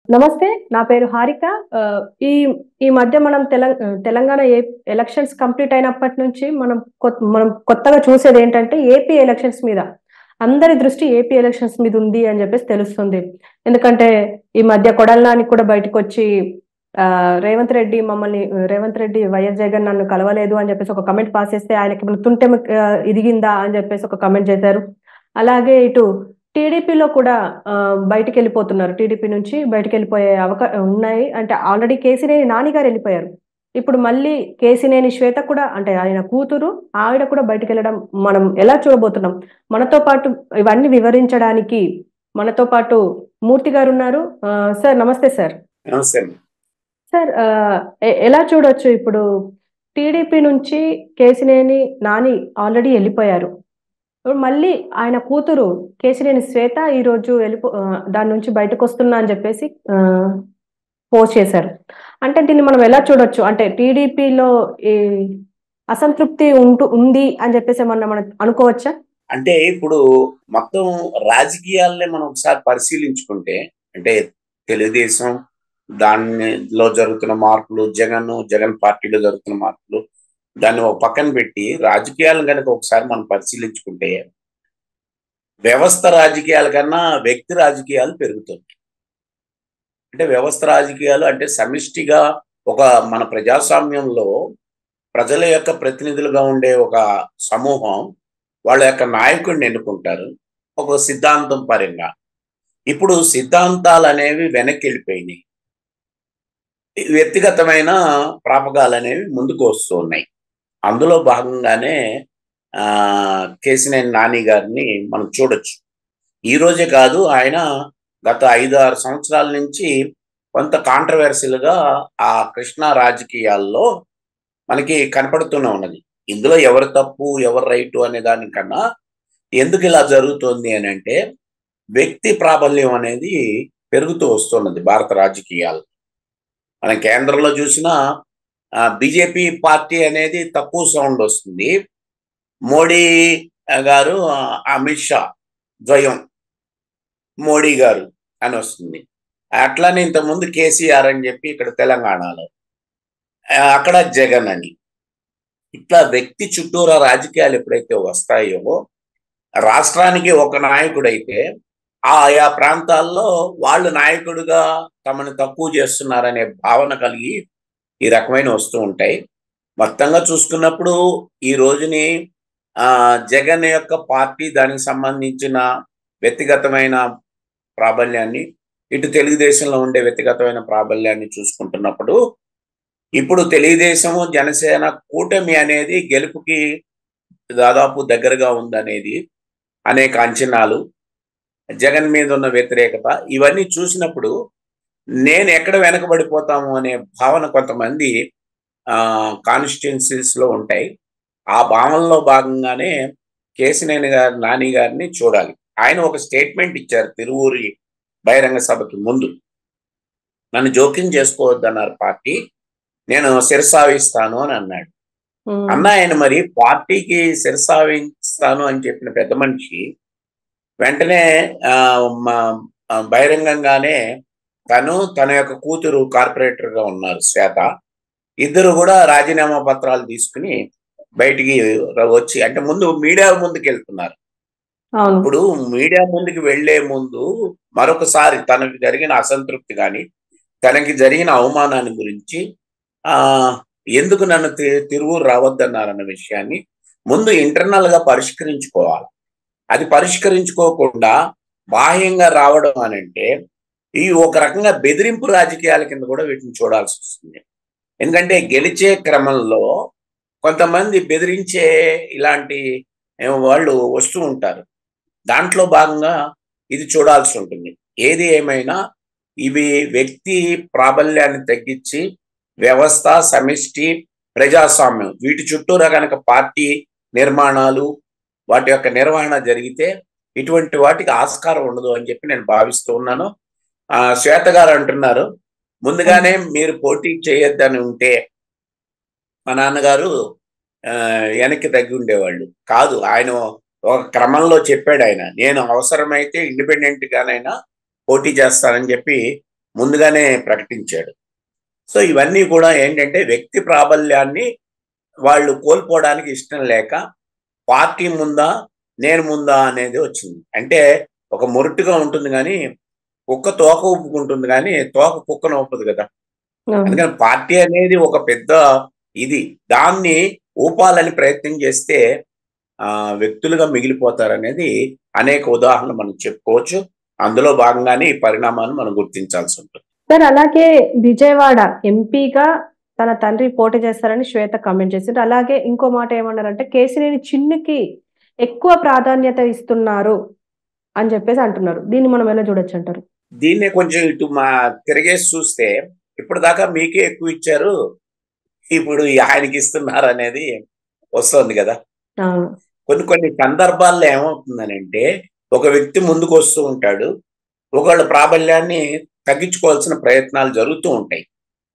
నమస్తే నా పేరు హారిక ఆ, ఈ ఈ మధ్య మనం తెలంగ తెలంగాణ ఏ ఎలక్షన్స్ కంప్లీట్ అయినప్పటి నుంచి మనం కొత్త మనం కొత్తగా చూసేది ఏంటంటే ఏపీ ఎలక్షన్స్ మీద అందరి దృష్టి ఏపీ ఎలక్షన్స్ మీద ఉంది అని చెప్పేసి తెలుస్తుంది ఎందుకంటే ఈ మధ్య కొడల్నాని కూడా బయటకు వచ్చి ఆ, రేవంత్ రెడ్డి మమ్మల్ని రేవంత్ రెడ్డి వైఎస్ జగన్ నన్ను కలవలేదు అని చెప్పేసి ఒక కమెంట్ పాస్ చేస్తే ఆయనకి ఏమైనా తుంటె ఆ, ఇదిగిందా అని చెప్పేసి ఒక కమెంట్ చేశారు అలాగే ఇటు టీడీపీలో కూడా ఆ, బయటికి వెళ్ళిపోతున్నారు టీడీపీ నుంచి బయటికి వెళ్ళిపోయే అవకాశం ఉన్నాయి అంటే ఆల్రెడీ కేసినేని నాని గారు వెళ్ళిపోయారు ఇప్పుడు మళ్ళీ కేసినేని శ్వేత కూడా అంటే ఆయన కూతురు ఆవిడ కూడా బయటికి వెళ్ళడం మనం ఎలా చూడబోతున్నాం మనతో పాటు ఇవన్నీ వివరించడానికి మనతో పాటు మూర్తి గారు ఉన్నారు ఆ, సార్ నమస్తే సార్ నమస్తే అండి. సార్ ఆ, ఎ- ఎలా చూడొచ్చు ఇప్పుడు టీడీపీ నుంచి కేసినేని నాని ఆల్రెడీ వెళ్ళిపోయారు ఇప్పుడు మళ్ళీ ఆయన కూతురు కేసినేని శ్వేత ఈ రోజు వెళ్ళిపో ఆ, దాని నుంచి బయటకు వస్తున్నా అని చెప్పేసి పోస్ట్ చేశారు అంటే దీన్ని మనం ఎలా చూడొచ్చు అంటే టీడీపీలో ఈ అసంతృప్తి ఉంటూ ఉంది అని చెప్పేసి ఏమన్నా మనం అనుకోవచ్చా అంటే ఇప్పుడు మొత్తం రాజకీయాలనే మనం ఒకసారి పరిశీలించుకుంటే అంటే తెలుగుదేశం దానిలో జరుగుతున్న మార్పులు జగన్ జగన్ పార్టీలో జరుగుతున్న మార్పులు దాన్ని ఒక పక్కన పెట్టి రాజకీయాలను కనుక ఒకసారి మనం పరిశీలించుకుంటే వ్యవస్థ రాజకీయాల కన్నా వ్యక్తి రాజకీయాలు పెరుగుతుంది అంటే వ్యవస్థ రాజకీయాలు అంటే సమిష్టిగా ఒక మన ప్రజాస్వామ్యంలో ప్రజల యొక్క ప్రతినిధులుగా ఉండే ఒక సమూహం వాళ్ళ యొక్క నాయకుడిని ఎన్నుకుంటారు ఒక సిద్ధాంతం పరంగా ఇప్పుడు సిద్ధాంతాలు అనేవి వెనక్కి వెళ్ళిపోయినాయి వ్యక్తిగతమైన ప్రాపకాలు అనేవి ముందుకు వస్తూ ఉన్నాయి అందులో భాగంగానే ఆ కేసినేని నాని గారిని మనం చూడొచ్చు ఈ రోజే కాదు ఆయన గత ఐదు ఆరు సంవత్సరాల నుంచి కొంత కాంట్రవర్సీల్ గా ఆ కృష్ణా రాజకీయాల్లో మనకి కనపడుతూనే ఉన్నది ఇందులో ఎవరు తప్పు ఎవరు రైటు అనే దానికన్నా ఎందుకు ఇలా జరుగుతుంది అని అంటే వ్యక్తి ప్రాబల్యం అనేది పెరుగుతూ వస్తున్నది భారత రాజకీయాలు మనం కేంద్రంలో చూసినా బీజేపీ పార్టీ అనేది తక్కువ సౌండ్ వస్తుంది మోడీ గారు ఆ, అమిత్ షా ద్వయం మోడీ గారు అని వస్తుంది అట్లానే ఇంతకుముందు కేసీఆర్ అని చెప్పి ఇక్కడ తెలంగాణలో ఆ, అక్కడ జగన్ అని ఇట్లా వ్యక్తి చుట్టూరా రాజకీయాలు ఎప్పుడైతే వస్తాయో రాష్ట్రానికి ఒక నాయకుడైతే ఆయా ప్రాంతాల్లో వాళ్ళు నాయకుడిగా తమను తక్కువ చేస్తున్నారనే భావన కలిగి ఈ రకమైన వస్తూ ఉంటాయి మొత్తంగా చూసుకున్నప్పుడు ఈ రోజుని ఆ జగన్ యొక్క పార్టీ దానికి సంబంధించిన వ్యక్తిగతమైన ప్రాబల్యాన్ని ఇటు తెలుగుదేశంలో ఉండే వ్యక్తిగతమైన ప్రాబల్యాన్ని చూసుకుంటున్నప్పుడు ఇప్పుడు తెలుగుదేశము జనసేన కూటమి అనేది గెలుపుకి దాదాపు దగ్గరగా ఉందనేది అనేక అంచనాలు జగన్ మీద ఉన్న వ్యతిరేకత ఇవన్నీ చూసినప్పుడు నేను ఎక్కడ వెనకబడిపోతాము అనే భావన కొంతమంది ఆ కాన్స్టిట్యున్సీస్ లో ఉంటాయి ఆ భావనలో భాగంగానే కేసినేని గారి నాని గారిని చూడాలి ఆయన ఒక స్టేట్మెంట్ ఇచ్చారు తిరువూరి బహిరంగ సభకి ముందు నన్ను జోక్యం చేసుకోవద్దన్నారు పార్టీ నేను శిరసావిస్తాను అని అన్నాడు ఉమ్, అన్న ఆయన మరి పార్టీకి శిరసావిస్తాను అని చెప్పిన పెద్ద మనిషి వెంటనే ఆ, మ- ఆ, బహిరంగంగానే తను తన యొక్క కూతురు కార్పొరేటర్ గా ఉన్నారు శ్వేత ఇద్దరు కూడా రాజీనామా పత్రాలు తీసుకుని బయటికి ర- వచ్చి అంటే ముందు మీడియా ముందుకు వెళ్తున్నారు అవును ఇప్పుడు మీడియా ముందుకు వెళ్లే ముందు మరొకసారి తనకు జరిగిన అసంతృప్తి కానీ తనకి జరిగిన అవమానాన్ని గురించి ఆ ఎందుకు నన్ను తి- తిరువూరు రావద్దన్నారన్న విషయాన్ని ముందు ఇంటర్నల్ గా పరిష్కరించుకోవాలి అది పరిష్కరించుకోకుండా బాహ్యంగా రావడం అని అంటే ఈ ఒక రకంగా బెదిరింపు రాజకీయాల కింద కూడా వీటిని చూడాల్సి వస్తుంది ఎందుకంటే గెలిచే క్రమంలో కొంతమంది బెదిరించే ఇలాంటి ఏ, వాళ్ళు వస్తూ ఉంటారు దాంట్లో భాగంగా ఇది చూడాల్సి ఉంటుంది ఏది ఏమైనా ఇవి వ్యక్తి ప్రాబల్యాన్ని తగ్గించి వ్యవస్థ సమిష్టి ప్రజాస్వామ్యం వీటి చుట్టూరా కనుక పార్టీ నిర్మాణాలు వాటి యొక్క నిర్వహణ జరిగితే ఇటువంటి వాటికి ఆస్కారం ఉండదు అని చెప్పి నేను భావిస్తూ ఉన్నాను ఆ శ్వేత గారు అంటున్నారు ముందుగానే మీరు పోటీ చేయొద్దని ఉంటే మా నాన్నగారు ఆ, వెనక్కి తగ్గి ఉండేవాళ్ళు కాదు ఆయన ఒక క్రమంలో చెప్పాడు ఆయన నేను అవసరమైతే ఇండిపెండెంట్ గానైనా పోటీ చేస్తానని చెప్పి ముందుగానే ప్రకటించాడు సో ఇవన్నీ కూడా ఏంటంటే వ్యక్తి ప్రాబల్యాన్ని వాళ్ళు కోల్పోవడానికి ఇష్టం లేక పార్టీ ముందా నేను ముందా అనేది వచ్చింది అంటే ఒక మొరటుగా ఉంటుంది కానీ కుక్క తోక ఊపుకుంటుంది కానీ తోక కుక్కను ఊపదు కదా అందుకని పార్టీ అనేది ఒక పెద్ద ఇది దాన్ని ఊపాలని ప్రయత్నం చేస్తే ఆ వ్యక్తులుగా మిగిలిపోతారనేది అనేక ఉదాహరణలు మనం చెప్పుకోవచ్చు అందులో భాగంగానే ఈ పరిణామాన్ని మనం గుర్తించాల్సి ఉంటుంది సార్ అలాగే విజయవాడ ఎంపీగా తన తండ్రి పోటీ చేస్తారని శ్వేత కామెంట్ చేసింది అలాగే ఇంకో మాట ఏమన్నారంటే కేసినేని చిన్నుకి ఎక్కువ ప్రాధాన్యత ఇస్తున్నారు అని చెప్పేసి అంటున్నారు దీన్ని మనం ఎలా చూడొచ్చు అంటారు దీన్నే కొంచెం ఇటు మా తిరిగేసి చూస్తే ఇప్పుడు దాకా మీకే ఎక్కువ ఇచ్చారు ఇప్పుడు ఆయనకి ఇస్తున్నారు అనేది వస్తుంది కదా అవును కొన్ని కొన్ని సందర్భాల్లో ఏమవుతుందనంటే ఒక వ్యక్తి ముందుకు వస్తూ ఉంటాడు ఒకళ్ళ ప్రాబల్యాన్ని తగ్గించుకోవాల్సిన ప్రయత్నాలు జరుగుతూ ఉంటాయి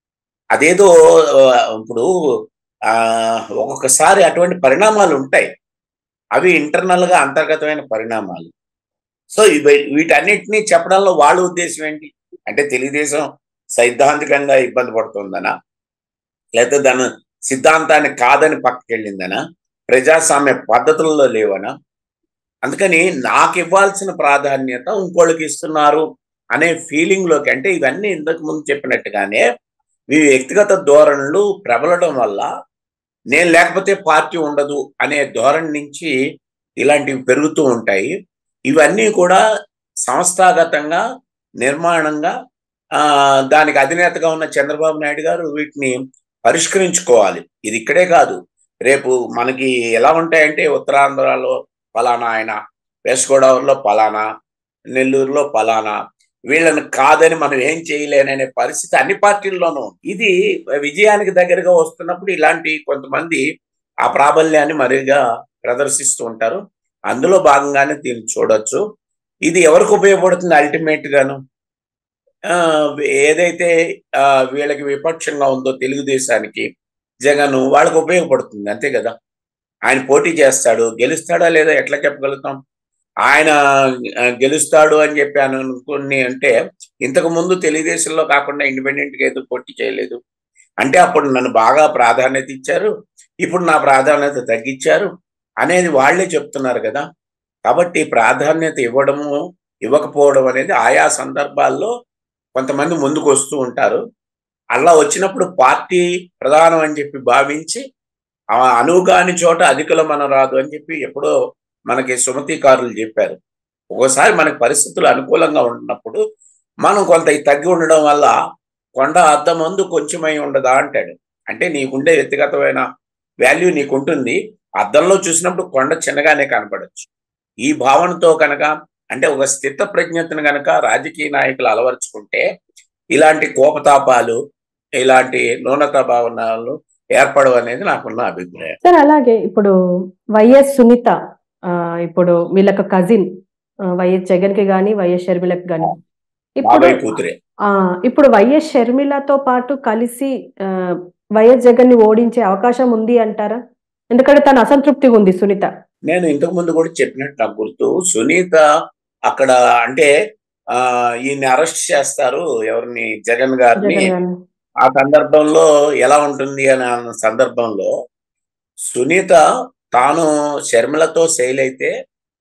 అదేదో ఆ, ఇప్పుడు ఆ ఒక్కొక్కసారి అటువంటి పరిణామాలు ఉంటాయి అవి ఇంటర్నల్ గా అంతర్గతమైన పరిణామాలు సో ఇవి వీటన్నిటినీ చెప్పడంలో వాళ్ళ ఉద్దేశం ఏంటి అంటే తెలుగుదేశం సైద్ధాంతికంగా ఇబ్బంది పడుతుందనా లేకపోతే దాని సిద్ధాంతాన్ని కాదని పక్కకి వెళ్ళిందనా ప్రజాస్వామ్య పద్ధతుల్లో లేవనా అందుకని నాకు ఇవ్వాల్సిన ప్రాధాన్యత ఇంకోళ్ళకి ఇస్తున్నారు అనే ఫీలింగ్ లోకి అంటే ఇవన్నీ ఇంతకు ముందు చెప్పినట్టుగానే ఈ వ్యక్తిగత ధోరణులు ప్రబలడం వల్ల నేను లేకపోతే పార్టీ ఉండదు అనే ధోరణి నుంచి ఇలాంటివి పెరుగుతూ ఉంటాయి ఇవన్నీ కూడా సంస్థాగతంగా నిర్మాణంగా ఆ దానికి అధినేతగా ఉన్న చంద్రబాబు నాయుడు గారు వీటిని పరిష్కరించుకోవాలి ఇది ఇక్కడే కాదు రేపు మనకి ఎలా ఉంటాయంటే ఉత్తరాంధ్రలో ఫలానా ఆయన వెస్ట్ గోదావరిలో పలానా నెల్లూరులో పలానా వీళ్ళని కాదని మనం ఏం చేయలేననే పరిస్థితి అన్ని పార్టీల్లోనూ ఇది విజయానికి దగ్గరగా వస్తున్నప్పుడు ఇలాంటి కొంతమంది ఆ ప్రాబల్యాన్ని మరిగా ప్రదర్శిస్తూ ఉంటారు అందులో భాగంగానే దీన్ని చూడొచ్చు ఇది ఎవరికి ఉపయోగపడుతుంది అల్టిమేట్ గాను ఆ, ఏదైతే ఆ, వీళ్ళకి విపక్షంగా ఉందో తెలుగుదేశానికి జగన్ వాళ్ళకి ఉపయోగపడుతుంది అంతే కదా ఆయన పోటీ చేస్తాడు గెలుస్తాడా లేదా ఎట్లా చెప్పగలుగుతాం ఆయన ఆ, గెలుస్తాడు అని చెప్పి అని అనుకుని అంటే ఇంతకు ముందు తెలుగుదేశంలో కాకుండా ఇండిపెండెంట్ గా ఎందుకు పోటీ చేయలేదు అంటే అప్పుడు నన్ను బాగా ప్రాధాన్యత ఇచ్చారు ఇప్పుడు నా ప్రాధాన్యత తగ్గించారు అనేది వాళ్ళే చెప్తున్నారు కదా కాబట్టి ప్రాధాన్యత ఇవ్వడము ఇవ్వకపోవడం అనేది ఆయా సందర్భాల్లో కొంతమంది ముందుకు వస్తూ ఉంటారు అలా వచ్చినప్పుడు పార్టీ ప్రధానం అని చెప్పి భావించి ఆ అనువుగాని చోట అధికుల మన రాదు అని చెప్పి ఎప్పుడో మనకి సుమతికారులు చెప్పారు ఒకసారి మనకి పరిస్థితులు అనుకూలంగా ఉన్నప్పుడు మనం కొంత ఈ తగ్గి ఉండడం వల్ల కొండ అద్దం మందు కొంచెమై ఉండదా అంటాడు అంటే నీకుండే వ్యక్తిగతమైన వాల్యూ నీకుంటుంది అద్దంలో చూసినప్పుడు కొండ చిన్నగానే కనపడచ్చు ఈ భావనతో కనుక అంటే ఒక స్థిత ప్రజ్ఞతను కనుక రాజకీయ నాయకులు అలవరుచుకుంటే ఇలాంటి కోపతాపాలు ఇలాంటి న్యూనత భావనలు ఏర్పడవు అనేది నాకున్న అభిప్రాయం సార్ అలాగే ఇప్పుడు వైఎస్ సునీత ఆ, ఇప్పుడు వీళ్ళకి కజిన్ వైఎస్ జగన్ కి గాని వైఎస్ షర్మిలకి గాని ఇప్పుడు బాబాయ్ కూతురే ఆ ఇప్పుడు వైఎస్ షర్మిలతో పాటు కలిసి ఆ, వైఎస్ జగన్ ని ఓడించే అవకాశం ఉంది అంటారా ఎందుకంటే తను అసంతృప్తిగా ఉంది సునీత నేను ఇంతకు ముందు కూడా చెప్పినట్టు నాకు గుర్తు సునీత అక్కడ అంటే ఆ ఈయన్ని అరెస్ట్ చేస్తారు ఎవరిని జగన్ గారిని జగన్ గారిని ఆ సందర్భంలో ఎలా ఉంటుంది అని అన్న సందర్భంలో సునీత తాను షర్మిలతో శైలి అయితే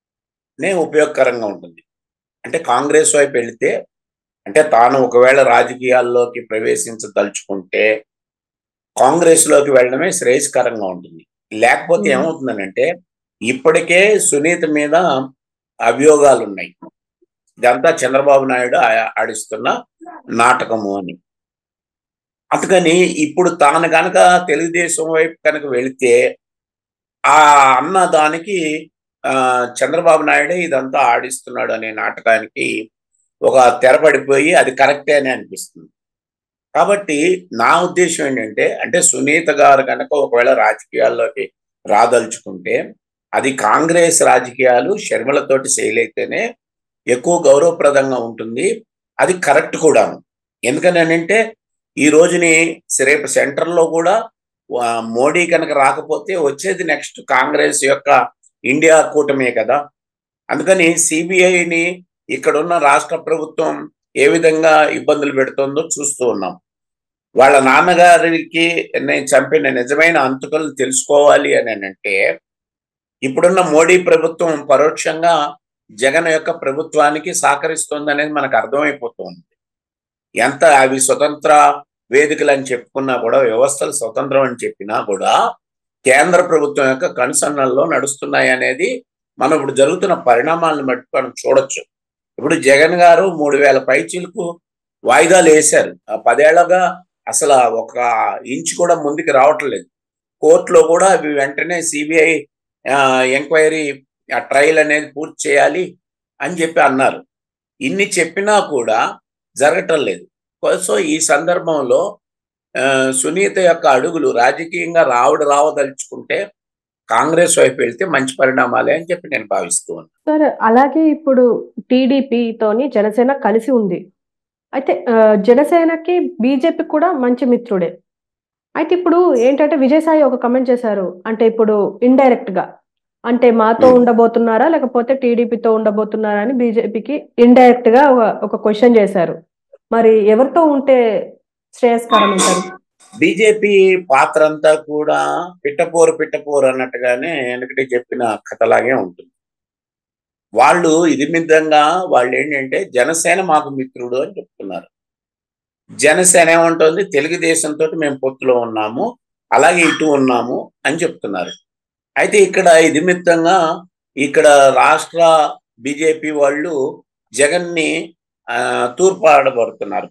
నే ఉపయోగకరంగా ఉంటుంది అంటే కాంగ్రెస్ వైపు వెళితే అంటే తాను ఒకవేళ రాజకీయాల్లోకి ప్రవేశించదలుచుకుంటే కాంగ్రెస్ లోకి వెళ్ళడమే శ్రేయస్కరంగా ఉంటుంది లేకపోతే Hmm. ఏమవుతుందనంటే ఇప్పటికే సునీత మీద అభియోగాలు ఉన్నాయి ఇదంతా చంద్రబాబు నాయుడు ఆ- ఆడిస్తున్న నాటకము అని అందుకని ఇప్పుడు తాను కనుక తెలుగుదేశం వైపు కనుక వెళితే ఆ అన్న దానికి ఆ చంద్రబాబు నాయుడే ఇదంతా ఆడిస్తున్నాడు అనే నాటకానికి ఒక తెరపడిపోయి అది కరెక్టే అని అనిపిస్తుంది కాబట్టి నా ఉద్దేశం ఏంటంటే అంటే సునీత గారు కనుక ఒకవేళ రాజకీయాల్లోకి రాదలుచుకుంటే అది కాంగ్రెస్ రాజకీయాలు షర్మిలతోటి చేయలేకనే ఎక్కువ గౌరవప్రదంగా ఉంటుంది అది కరెక్ట్ కూడాను ఎందుకనంటే ఈ రోజుని రేపు సెంటర్లో కూడా ఆ, మోడీ కనుక రాకపోతే వచ్చేది నెక్స్ట్ కాంగ్రెస్ యొక్క ఇండియా కూటమే కదా అందుకని సిబిఐని ఇక్కడున్న రాష్ట్ర ప్రభుత్వం ఏ విధంగా ఇబ్బందులు పెడుతుందో చూస్తూ ఉన్నాం వాళ్ళ నాన్నగారికి నేను చంపిన నిజమైన అంతుకలను తెలుసుకోవాలి అని అంటే ఇప్పుడున్న మోడీ ప్రభుత్వం పరోక్షంగా జగన్ యొక్క ప్రభుత్వానికి సహకరిస్తుంది అనేది మనకు అర్థమైపోతుంది ఎంత అవి స్వతంత్ర వేదికలు అని చెప్పుకున్నా కూడా వ్యవస్థలు స్వతంత్రం అని చెప్పినా కూడా కేంద్ర ప్రభుత్వం యొక్క కనుసన్నల్లో నడుస్తున్నాయి అనేది మనం ఇప్పుడు జరుగుతున్న పరిణామాలను బట్టి మనం చూడొచ్చు ఇప్పుడు జగన్ గారు మూడు వేల పైచీలకు వాయిదాలు వేశారు ఆ పదేళ్లగా అసలు ఒక ఇంచు కూడా ముందుకు రావట్లేదు కోర్టులో కూడా అవి వెంటనే సిబిఐ ఎంక్వైరీ ఆ ట్రయల్ అనేది పూర్తి చేయాలి అని చెప్పి అన్నారు ఇన్ని చెప్పినా కూడా జరగటం లేదు సో ఈ సందర్భంలో సునీత యొక్క అడుగులు రాజకీయంగా రావుడు రావదలుచుకుంటే కాంగ్రెస్ వైపు వెళ్తే మంచి పరిణామాలే అని చెప్పి నేను భావిస్తూ ఉన్నాను సార్ అలాగే ఇప్పుడు టీడీపీతోని జనసేన కలిసి ఉంది అయితే జనసేనకి బీజేపీ కూడా మంచి మిత్రుడే అయితే ఇప్పుడు ఏంటంటే విజయసాయి ఒక కమెంట్ చేశారు అంటే ఇప్పుడు ఇండైరెక్ట్ గా అంటే మాతో ఉండబోతున్నారా లేకపోతే టీడీపీతో ఉండబోతున్నారా అని బీజేపీకి ఇండైరెక్ట్ గా ఒక క్వశ్చన్ చేశారు మరి ఎవరితో ఉంటే శ్రేయస్కరం అంటారు బీజేపీ పాత్ర అంతా కూడా పిట్టపోరు పిట్టపోరు అన్నట్టుగానే వెనకటి చెప్పిన కథలాగే ఉంటుంది వాళ్ళు ఇది మిద్దంగా వాళ్ళు ఏంటంటే జనసేన మాకు మిత్రుడు అని చెప్తున్నారు జనసేన ఏమంటుంది తెలుగుదేశంతో మేము పొత్తులో ఉన్నాము అలాగే ఇటు ఉన్నాము అని చెప్తున్నారు అయితే ఇక్కడ ఇది మిత్తంగా ఇక్కడ రాష్ట్ర బీజేపీ వాళ్ళు జగన్ని తూర్పు ఆడబడుతున్నారు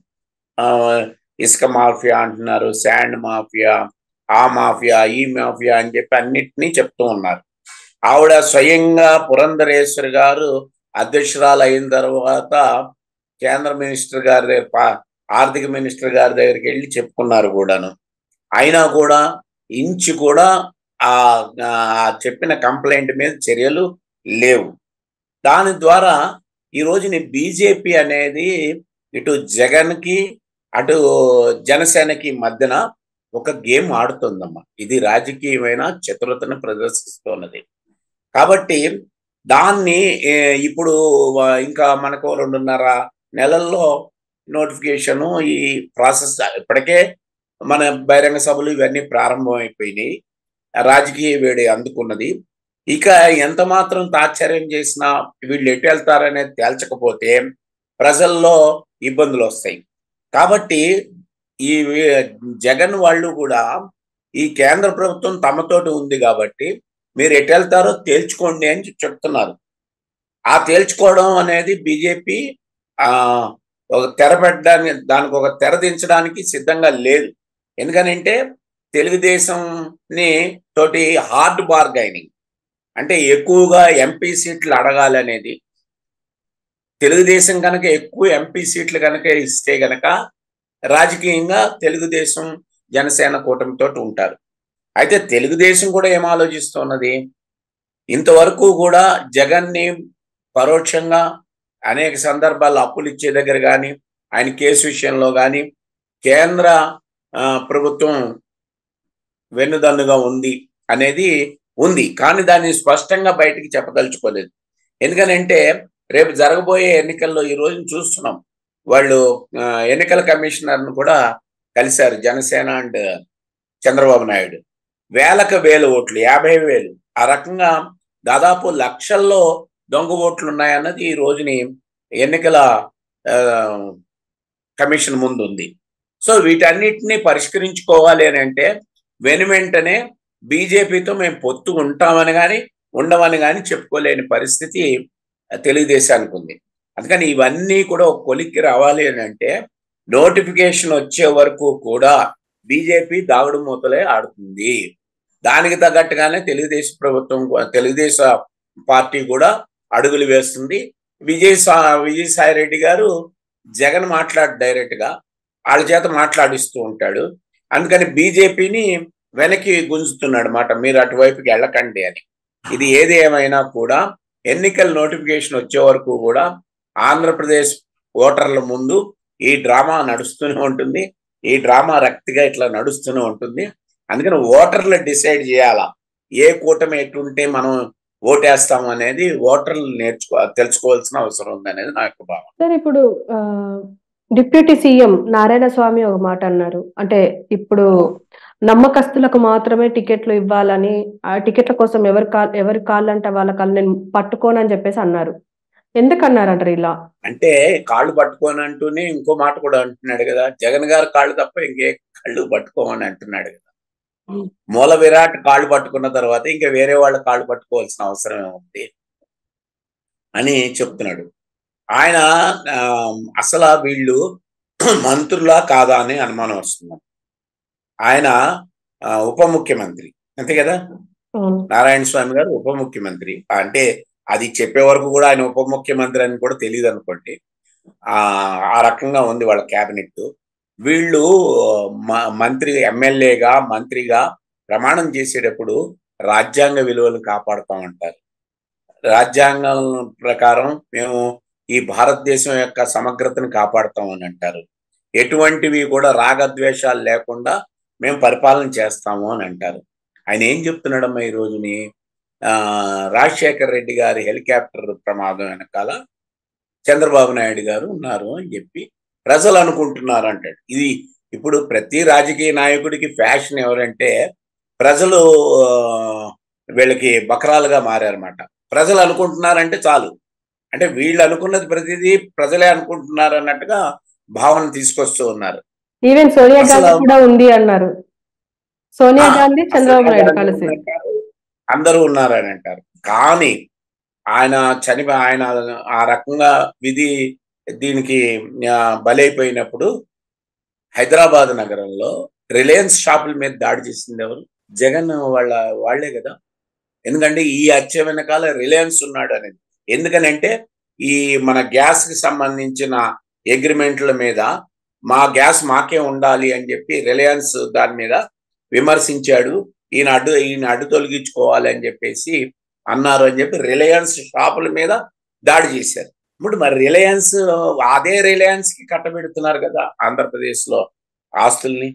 ఇసుక మాఫియా అంటున్నారు శాండ్ మాఫియా ఆ మాఫియా ఈ మాఫియా అని చెప్పి అన్నిటినీ చెప్తూ ఉన్నారు ఆవిడ స్వయంగా పురంధరేశ్వరి గారు అధ్యక్షురాలు అయిన తర్వాత కేంద్ర మినిస్టర్ గారి దగ్గర ఆర్థిక మినిస్టర్ గారి దగ్గరికి వెళ్ళి చెప్పుకున్నారు కూడాను అయినా కూడా ఇంచు కూడా ఆ చెప్పిన కంప్లైంట్ మీద చర్యలు లేవు దాని ద్వారా ఈ రోజుని బీజేపీ అనేది ఇటు జగన్కి అటు జనసేనకి మధ్యన ఒక గేమ్ ఆడుతుందమ్మా ఇది రాజకీయమైన చతురతను ప్రదర్శిస్తున్నది కాబట్టి దాన్ని ఇప్పుడు ఇంకా మనకు రెండున్నర నెలల్లో నోటిఫికేషను ఈ ప్రాసెస్ ఇప్పటికే మన బహిరంగ సభలు ఇవన్నీ ప్రారంభమైపోయినాయి రాజకీయ వేడి అందుకున్నది ఇక ఎంత మాత్రం తాత్సర్యం చేసినా వీళ్ళు ఎటు వెళ్తారనేది తేల్చకపోతే ప్రజల్లో ఇబ్బందులు వస్తాయి కాబట్టి ఈ జగన్ వాళ్ళు కూడా ఈ కేంద్ర ప్రభుత్వం తమతోటి ఉంది కాబట్టి మీరు ఎటు వెళ్తారో తేల్చుకోండి అని చెప్తున్నారు ఆ తేల్చుకోవడం అనేది బీజేపీ ఆ ఒక తెర పెట్టడానికి దానికి ఒక తెర దించడానికి సిద్ధంగా లేదు ఎందుకనంటే తెలుగుదేశంని తోటి హార్డ్ బార్గైనింగ్ అంటే ఎక్కువగా ఎంపీ సీట్లు అడగాలనేది తెలుగుదేశం కనుక ఎక్కువ ఎంపీ సీట్లు కనుక ఇస్తే గనక రాజకీయంగా తెలుగుదేశం జనసేన కూటమితో ఉంటారు అయితే తెలుగుదేశం కూడా ఏం ఆలోచిస్తున్నది ఇంతవరకు కూడా జగన్ని పరోక్షంగా అనేక సందర్భాల్లో అప్పులు ఇచ్చే దగ్గర కానీ ఆయన కేసు విషయంలో కానీ కేంద్ర ప్రభుత్వం వెన్నుదన్నుగా ఉంది అనేది ఉంది కానీ దాన్ని స్పష్టంగా బయటికి చెప్పదలుచుకోలేదు ఎందుకనంటే రేపు జరగబోయే ఎన్నికల్లో ఈ రోజు చూస్తున్నాం వాళ్ళు ఎన్నికల కమిషనర్ను కూడా కలిశారు జనసేన అండ్ చంద్రబాబు నాయుడు వేలకు వేలు ఓట్లు యాభై వేలు ఆ రకంగా దాదాపు లక్షల్లో దొంగ ఓట్లు ఉన్నాయన్నది ఈ రోజుని ఎన్నికల కమిషన్ ముందు ఉంది సో వీటన్నిటిని పరిష్కరించుకోవాలి అని అంటే వెను వెంటనే బీజేపీతో మేము పొత్తు ఉంటామని కానీ ఉండమని కానీ చెప్పుకోలేని పరిస్థితి తెలుగుదేశానికి ఉంది అందుకని ఇవన్నీ కూడా ఒక కొలిక్కి రావాలి అని అంటే నోటిఫికేషన్ వచ్చే వరకు కూడా బీజేపీ దాగుడు మూతలే ఆడుతుంది దానికి తగ్గట్టుగానే తెలుగుదేశం ప్రభుత్వం తెలుగుదేశ పార్టీ కూడా అడుగులు వేస్తుంది విజయ్ సా విజయసాయి రెడ్డి గారు జగన్ మాట్లాడు డైరెక్ట్ గా వాళ్ళ చేత మాట్లాడిస్తూ ఉంటాడు అందుకని బీజేపీని వెనక్కి గుంజుతున్నాడు మాట మీరు అటువైపుకి వెళ్ళకండి అని ఇది ఏది ఏమైనా కూడా ఎన్నికల నోటిఫికేషన్ వచ్చే వరకు కూడా ఆంధ్రప్రదేశ్ ఓటర్ల ముందు ఈ డ్రామా నడుస్తూనే ఉంటుంది ఈ డ్రామా రక్తిగా ఇట్లా నడుస్తూనే ఉంటుంది అందుకని ఓటర్లు డిసైడ్ చేయాలా ఏ కూటమి ఎటుంటే మనం ఓటేస్తాం అనేది ఓటర్లు నేర్చుకో తెలుసుకోవాల్సిన అవసరం ఉంది అనేది నా యొక్క భావన సార్ ఇప్పుడు ఆ, డిప్యూటీ సీఎం నారాయణ స్వామి ఒక మాట అన్నారు అంటే ఇప్పుడు నమ్మకస్తులకు మాత్రమే టికెట్లు ఇవ్వాలని ఆ టికెట్ల కోసం ఎవరి కా ఎవరి కాళ్ళంటే వాళ్ళ కాళ్ళు నేను పట్టుకోనని చెప్పేసి అన్నారు ఎందుకన్నారంటారు ఇలా అంటే కాళ్ళు పట్టుకోని అంటూనే ఇంకో మాట కూడా అంటున్నాడు కదా జగన్ గారు కాళ్ళు తప్ప ఇంకే కళ్ళు పట్టుకోమని అంటున్నాడు కదా Hmm. మూల విరాట్ కాళ్ళు పట్టుకున్న తర్వాత ఇంకా వేరే వాళ్ళ కాళ్ళు పట్టుకోవాల్సిన అవసరం ఏముంది అని చెప్తున్నాడు ఆయన ఆ, అసలు వీళ్ళు మంత్రులా కాదా అని అనుమానం వస్తుంది ఆయన ఆ, ఉప ముఖ్యమంత్రి అంతే కదా అవును. నారాయణ స్వామి గారు ఉప ముఖ్యమంత్రి అంటే అది చెప్పే వరకు కూడా ఆయన ఉప ముఖ్యమంత్రి అని కూడా తెలియదు అనుకోండి ఆ ఆ రకంగా ఉంది వాళ్ళ క్యాబినెట్ వీళ్ళు మ- మంత్రి ఎమ్మెల్యేగా మంత్రిగా ప్రమాణం చేసేటప్పుడు రాజ్యాంగ విలువలు కాపాడుతామంటారు రాజ్యాంగం ప్రకారం మేము ఈ భారతదేశం యొక్క సమగ్రతను కాపాడుతామని అంటారు ఎటువంటివి కూడా రాగద్వేషాలు లేకుండా మేము పరిపాలన చేస్తాము అని అంటారు ఆయన ఏం చెప్తున్నాడమ్మా ఈ రోజుని ఆ రాజశేఖర్ రెడ్డి గారి హెలికాప్టర్ ప్రమాదం వెనకాల చంద్రబాబు నాయుడు గారు ఉన్నారు అని చెప్పి ప్రజలు అనుకుంటున్నారు అంటాడు ఇది ఇప్పుడు ప్రతి రాజకీయ నాయకుడికి ఫ్యాషన్ ఎవరంటే ప్రజలు ఆ, వీళ్ళకి బకరాలుగా మారారన్నమాట ప్రజలు అనుకుంటున్నారంటే చాలు అంటే వీళ్ళు అనుకున్నది ప్రతిదీ ప్రజలే అనుకుంటున్నారు అన్నట్టుగా భావన తీసుకొస్తూ ఉన్నారు ఈవెన్ సోనియా అసలు- గాంధీ కూడా ఉంది అన్నారు సోనియా ఆ, గాంధీ చంద్రబాబు నాయుడు అసలు కలిసి అంటారు, అందరూ ఉన్నారని అంటారు కానీ ఆయన చనిపో ఆయన ఆ రకంగా విధి దీనికి ఆ, బలైపోయినప్పుడు హైదరాబాద్ నగరంలో రిలయన్స్ షాపుల మీద దాడి చేసింది ఎవరు జగన్ వాళ్ళ వాళ్లే కదా ఎందుకంటే ఈ హత్య వెనకాల రిలయన్స్ ఉన్నాడు అనేది ఎందుకనంటే ఈ మన గ్యాస్ కి సంబంధించిన అగ్రిమెంట్ల మీద మా గ్యాస్ మాకే ఉండాలి అని చెప్పి రిలయన్స్ దాని మీద విమర్శించాడు ఈయన అడ్డు ఈయన అడ్డు తొలగించుకోవాలి అని చెప్పేసి అన్నారు అని చెప్పి రిలయన్స్ షాపుల మీద దాడి చేశారు ఇప్పుడు మరి రిలయన్స్ అదే రిలయన్స్ కి కట్టబెడుతున్నారు కదా ఆంధ్రప్రదేశ్ లో ఆస్తుల్ని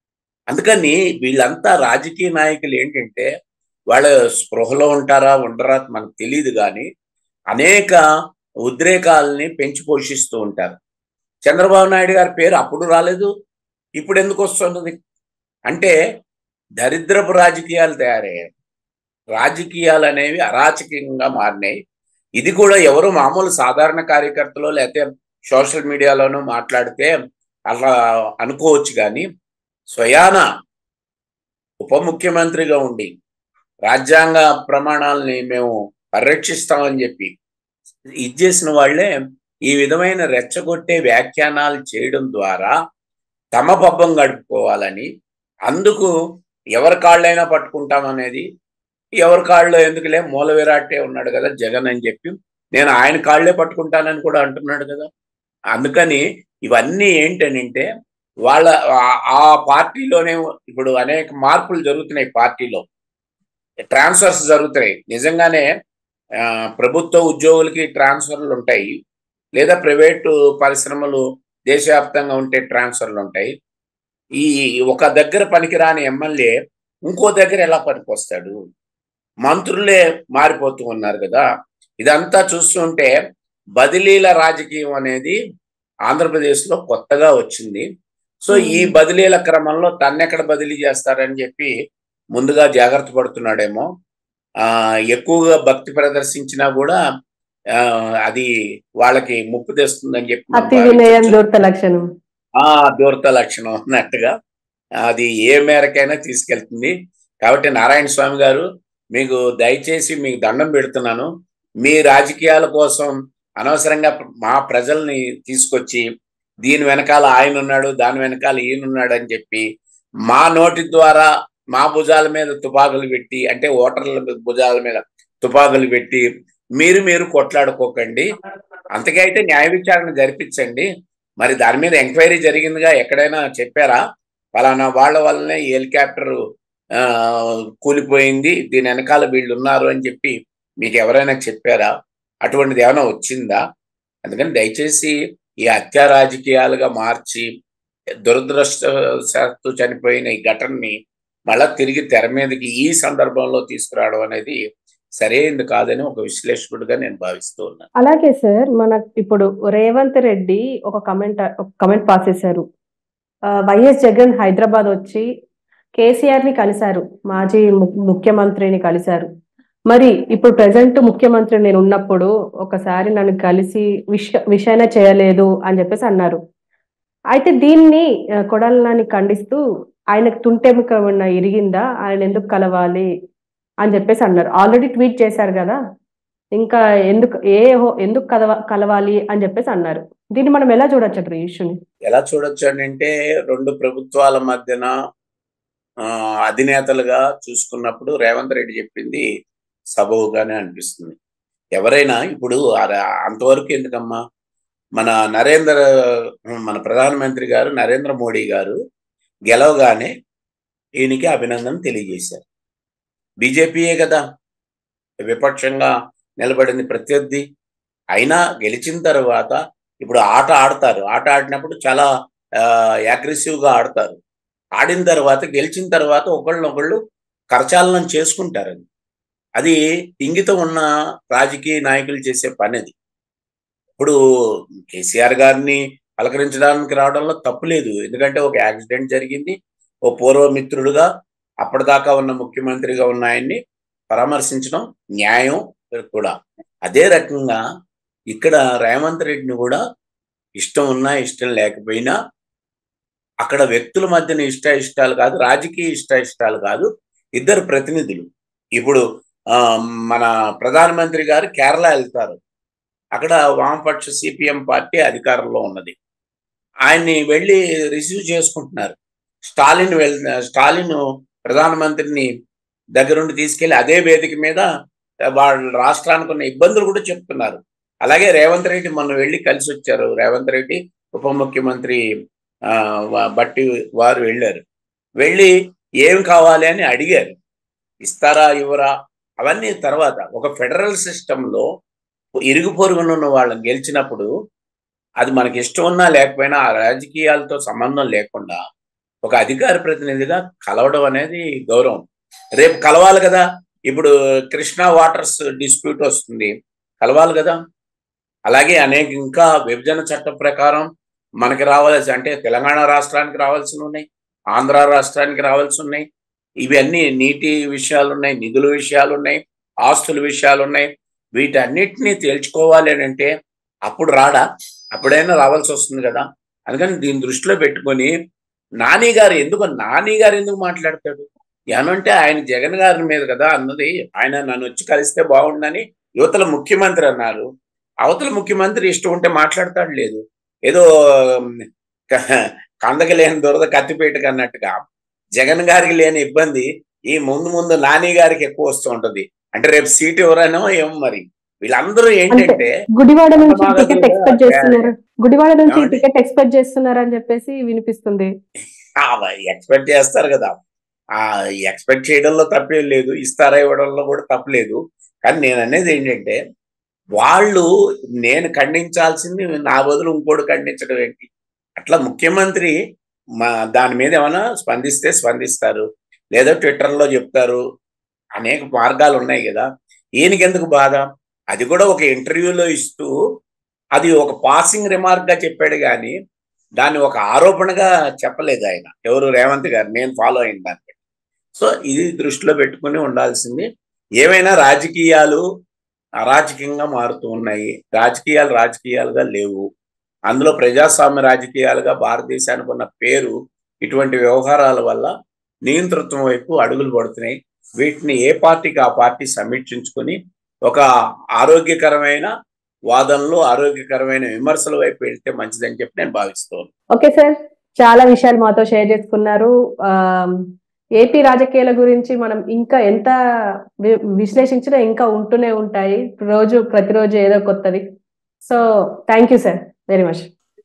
అందుకని వీళ్ళంతా రాజకీయ నాయకులు ఏంటంటే వాళ్ళ స్పృహలో ఉంటారా ఉండరా మనకు తెలియదు కానీ అనేక ఉద్రేకాలని పెంచి పోషిస్తూ ఉంటారు చంద్రబాబు నాయుడు గారి పేరు అప్పుడు రాలేదు ఇప్పుడు ఎందుకు వస్తున్నది అంటే దరిద్రపు రాజకీయాలు తయారయ్యాయి రాజకీయాలు అనేవి అరాచకంగా మారినాయి ఇది కూడా ఎవరు మామూలు సాధారణ కార్యకర్తలు లేకపోతే సోషల్ మీడియాలోనూ మాట్లాడితే అలా అనుకోవచ్చు కానీ స్వయాన ఉప ముఖ్యమంత్రిగా ఉండి రాజ్యాంగ ప్రమాణాలని మేము పరిరక్షిస్తామని చెప్పి ఇది చేసిన వాళ్ళే ఈ విధమైన రెచ్చగొట్టే వ్యాఖ్యానాలు చేయడం ద్వారా తమ పబ్బం గడుపుకోవాలని అందుకు ఎవరి కాళ్ళైనా పట్టుకుంటామనేది ఎవరి కాళ్ళు ఎందుకులే మూల విరాటే ఉన్నాడు కదా జగన్ అని చెప్పి నేను ఆయన కాళ్ళే పట్టుకుంటానని కూడా అంటున్నాడు కదా అందుకని ఇవన్నీ ఏంటనంటే వాళ్ళ ఆ- ఆ పార్టీలోనే ఇప్పుడు అనేక మార్పులు జరుగుతున్నాయి పార్టీలో ట్రాన్స్ఫర్స్ జరుగుతున్నాయి నిజంగానే ఆ, ప్రభుత్వ ఉద్యోగులకి ట్రాన్స్ఫర్లు ఉంటాయి లేదా ప్రైవేటు పరిశ్రమలు దేశవ్యాప్తంగా ఉంటే ట్రాన్స్ఫర్లు ఉంటాయి ఈ ఒక దగ్గర పనికిరాని ఎమ్మెల్యే ఇంకో దగ్గర ఎలా పనికొస్తాడు మంత్రులే మారిపోతూ ఉన్నారు కదా ఇదంతా చూస్తుంటే బదిలీల రాజకీయం అనేది ఆంధ్రప్రదేశ్లో కొత్తగా వచ్చింది సో ఈ బదిలీల క్రమంలో తన్నెక్కడ బదిలీ చేస్తారని చెప్పి ముందుగా జాగ్రత్త పడుతున్నాడేమో ఆ ఎక్కువగా భక్తి ప్రదర్శించినా కూడా ఆ అది వాళ్ళకి ముప్పు తెస్తుందని చెప్పి మనం అతి వినయం భావించొచ్చు. దూర్త లక్షణం ఆ దూరత లక్షణం అన్నట్టుగా అది ఏ మేరకైనా తీసుకెళ్తుంది కాబట్టి నారాయణ స్వామి గారు మీకు దయచేసి మీకు దండం పెడుతున్నాను మీ రాజకీయాల కోసం అనవసరంగా మా ప్రజల్ని తీసుకొచ్చి దీని వెనకాల ఆయన ఉన్నాడు దాని వెనకాల ఈయన ఉన్నాడు అని చెప్పి మా నోటి ద్వారా మా భుజాల మీద తుపాకులు పెట్టి అంటే ఓటర్ల మీద భుజాల మీద తుపాకులు పెట్టి మీరు మీరు కొట్లాడుకోకండి అంతకే అయితే న్యాయ విచారణ జరిపించండి మరి దాని మీద ఎంక్వైరీ జరిగిందిగా ఎక్కడైనా చెప్పారా ఫలానా వాళ్ళ వల్లనే ఈ హెలికాప్టర్ ఆ, కూలిపోయింది దీని వెనకాల వీళ్ళు ఉన్నారు అని చెప్పి మీకు ఎవరైనా చెప్పారా అటువంటిది ఏమైనా వచ్చిందా అందుకని దయచేసి ఈ హత్యా రాజకీయాలుగా మార్చి దురదృష్టశాత్తు చనిపోయిన ఈ ఘటనని మళ్ళా తిరిగి తెర మీదకి ఈ సందర్భంలో తీసుకురావడం అనేది సరైనది కాదని ఒక విశ్లేషకుడిగా నేను భావిస్తూ ఉన్నాను అలాగే సార్ మన ఇప్పుడు రేవంత్ రెడ్డి ఒక కమెంట్ ఒక కమెంట్ పాస్ చేశారు ఆ, వైఎస్ జగన్ హైదరాబాద్ వచ్చి కేసీఆర్ ని కలిశారు మాజీ ము- ముఖ్యమంత్రిని కలిశారు మరి ఇప్పుడు ప్రజెంట్ ముఖ్యమంత్రి నేను ఉన్నప్పుడు ఒకసారి నన్ను కలిసి విష విషయన చేయలేదు అని చెప్పేసి అన్నారు అయితే దీన్ని ఆ, కొడాలని ఖండిస్తూ ఆయనకు తుంటెముక ఉన్న ఇరిగిందా ఆయన ఎందుకు కలవాలి అని చెప్పేసి అన్నారు ఆల్రెడీ ట్వీట్ చేశారు కదా ఇంకా ఎందుకు ఏ హో- ఎందుకు కలవ కలవాలి అని చెప్పేసి అన్నారు దీన్ని మనం ఎలా చూడొచ్చు ఈ ఇష్యూని ఎలా చూడొచ్చు అని అంటే రెండు ప్రభుత్వాల మధ్యన ఆ, అధినేతలుగా చూసుకున్నప్పుడు రేవంత్ రెడ్డి చెప్పింది సబవుగానే అనిపిస్తుంది ఎవరైనా ఇప్పుడు అర- అంతవరకు ఎందుకమ్మా మన నరేంద్ర మన ప్రధానమంత్రి గారు నరేంద్ర మోడీ గారు గెలవగానే ఈయనకి అభినందన తెలియజేశారు బీజేపీయే కదా విపక్షంగా నిలబడింది ప్రత్యర్థి అయినా గెలిచిన తర్వాత ఇప్పుడు ఆట ఆడతారు ఆట ఆడినప్పుడు చాలా అగ్రెసివ్ గా ఆడతారు ఆడిన తర్వాత గెలిచిన తర్వాత ఒకళ్ళనొకళ్ళు కరచాలనం చేసుకుంటారు అది అది ఇంగితం ఉన్న రాజకీయ నాయకులు చేసే పని అది ఇప్పుడు కేసీఆర్ గారిని పలకరించడానికి రావడంలో తప్పు లేదు ఎందుకంటే ఒక యాక్సిడెంట్ జరిగింది ఓ పూర్వ మిత్రుడుగా అప్పటిదాకా ఉన్న ముఖ్యమంత్రిగా ఉన్న ఆయన్ని పరామర్శించడం న్యాయం కూడా అదే రకంగా ఇక్కడ రేవంత్ రెడ్డిని కూడా ఇష్టం ఉన్నా ఇష్టం లేకపోయినా అక్కడ వ్యక్తుల మధ్యన ఇష్ట ఇష్టాలు కాదు రాజకీయ ఇష్ట ఇష్టాలు కాదు ఇద్దరు ప్రతినిధులు ఇప్పుడు ఆ, మన ప్రధానమంత్రి గారు కేరళ వెళ్తారు అక్కడ వామపక్ష సిపిఎం పార్టీ అధికారంలో ఉన్నది ఆయన్ని వెళ్ళి రిసీవ్ చేసుకుంటున్నారు స్టాలిన్ వెళ్ స్టాలిన్ ప్రధానమంత్రిని దగ్గరుండి తీసుకెళ్లి అదే వేదిక మీద వాళ్ళ రాష్ట్రానికి ఉన్న ఇబ్బందులు కూడా చెప్తున్నారు అలాగే రేవంత్ రెడ్డి మొన్న వెళ్ళి కలిసి వచ్చారు రేవంత్ రెడ్డి ఉప ముఖ్యమంత్రి ఆ, వా- బట్టి వారు వెళ్ళారు వెళ్ళి ఏం కావాలి అని అడిగారు ఇస్తారా ఇవ్వరా అవన్నీ తర్వాత ఒక ఫెడరల్ సిస్టంలో ఇరుగు పొరుగున ఉన్న వాళ్ళని గెలిచినప్పుడు అది మనకి ఇష్టం ఉన్నా లేకపోయినా ఆ రాజకీయాలతో సంబంధం లేకుండా ఒక అధికార ప్రతినిధిగా కలవడం అనేది గౌరవం రేపు కలవాలి కదా ఇప్పుడు కృష్ణా వాటర్స్ డిస్ప్యూట్ వస్తుంది కలవాలి కదా అలాగే అనేక ఇంకా విభజన చట్టం ప్రకారం మనకి రావాల్సి అంటే తెలంగాణ రాష్ట్రానికి రావాల్సి ఉన్నాయి ఆంధ్ర రాష్ట్రానికి రావాల్సి ఉన్నాయి ఇవన్నీ నీటి విషయాలు ఉన్నాయి నిధుల విషయాలు ఉన్నాయి ఆస్తుల విషయాలు ఉన్నాయి వీటన్నిటిని తేల్చుకోవాలి అని అంటే అప్పుడు రాడా అప్పుడైనా రావాల్సి వస్తుంది కదా అందుకని దీన్ని దృష్టిలో పెట్టుకొని నాని గారు ఎందుకు నాని గారు ఎందుకు మాట్లాడతాడు ఏమంటే ఆయన జగన్ గారి మీద కదా అన్నది ఆయన నన్ను వచ్చి కలిస్తే బాగుండని యువతల ముఖ్యమంత్రి అన్నారు అవతల ముఖ్యమంత్రి ఇష్టం ఉంటే మాట్లాడతాడు లేదు ఏదో ఉమ్, క- కందకి లేని దురద కత్తిపేటకు అన్నట్టుగా జగన్ గారికి లేని ఇబ్బంది ఈ ముందు ముందు నాని గారికి ఎక్కువ వస్తూ ఉంటది అంటే రేపు సీట్ ఎవరైనా ఏమో మరి వీళ్ళందరూ ఏంటంటే గుడివాడ నుంచి బాగా టికెట్ కూడా ఎక్స్పెక్ట్ చేస్తున్నారు గుడివాడ నుంచి ఏమండి? టికెట్ ఎక్స్పెక్ట్ చేస్తున్నారు అని చెప్పేసి వినిపిస్తుంది ఎక్స్పెక్ట్ చేస్తారు కదా ఆ ఎక్స్పెక్ట్ చేయడంలో తప్పేం లేదు ఇస్తారా ఇవ్వడంలో కూడా తప్పలేదు కానీ నేను అనేది ఏంటంటే వాళ్ళు నేను ఖండించాల్సింది నా బదులు ఇంకోటి ఖండించడం ఏంటి అట్లా ముఖ్యమంత్రి మా దాని మీద ఏమైనా స్పందిస్తే స్పందిస్తారు లేదా ట్విట్టర్లో చెప్తారు అనేక మార్గాలు ఉన్నాయి కదా ఈయనకి ఎందుకు బాధ అది కూడా ఒక ఇంటర్వ్యూలో ఇస్తూ అది ఒక పాసింగ్ రిమార్క్ గా చెప్పాడు కానీ దాన్ని ఒక ఆరోపణగా చెప్పలేదు ఆయన ఎవరు రేవంత్ గారు నేను ఫాలో అయిన దాన్ని బట్టి. సో ఇది దృష్టిలో పెట్టుకుని ఉండాల్సింది ఏమైనా రాజకీయాలు అరాజకీయంగా మారుతూ ఉన్నాయి రాజకీయాలు రాజకీయాలుగా లేవు అందులో ప్రజాస్వామ్య రాజకీయాలుగా భారతదేశానికి ఉన్న పేరు ఇటువంటి వ్యవహారాల వల్ల నియంతృత్వం వైపు అడుగులు పడుతున్నాయి వీటిని ఏ పార్టీకి ఆ పార్టీ సమీక్షించుకొని ఒక ఆరోగ్యకరమైన వాదనలు ఆరోగ్యకరమైన విమర్శల వైపు వెళ్తే మంచిదని చెప్పి నేను భావిస్తాను ఓకే సార్ చాలా విషయాలు మాతో షేర్ చేసుకున్నారు ఆమ్, ఏపీ రాజకీయాల గురించి మనం ఇంకా ఎంత వి- విశ్లేషించినా ఇంకా ఉంటూనే ఉంటాయి రోజు ప్రతిరోజు ఏదో కొత్తది so thank you sir very much